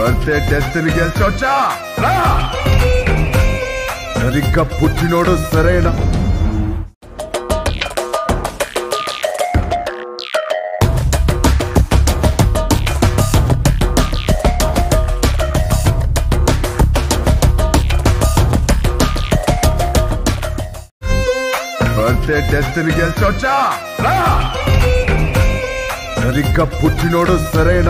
birthday test గెలిచొచ్చా రా సరిగ్గా పుట్టినోడు సరైన బర్త్డే టెస్ట్ గెలిచొచ్చా రా సరిగ్గా పుట్టినోడు సరైన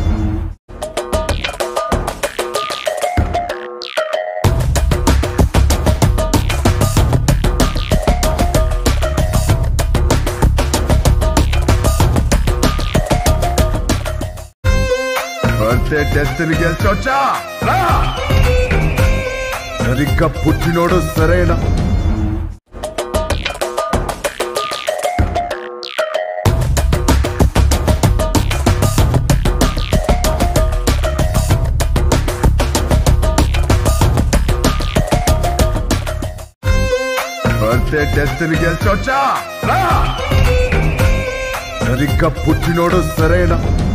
బర్త్డే టెస్ట్ గెలిచొచ్చా రా సరిగ్గా పుట్టినోడు సరైన బర్త్డే టెస్ట్ గెలిచొచ్చా రా సరిగ్గా పుట్టినోడు సరైన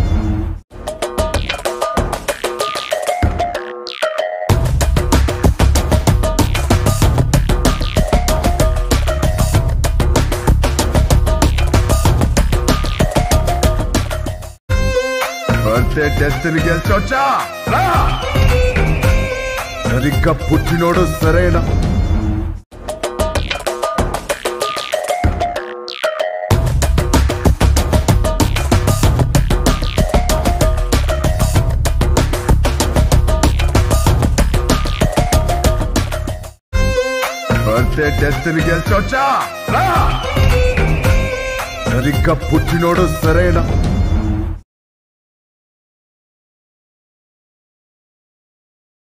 బర్త్డే టెస్ట్ గెలిచొచ్చా రా సరిగ్గా పుట్టినోడు సరైన బర్త్డే టెస్ట్ గెలిచొచ్చా రా సరిగ్గా పుట్టినోడు సరైన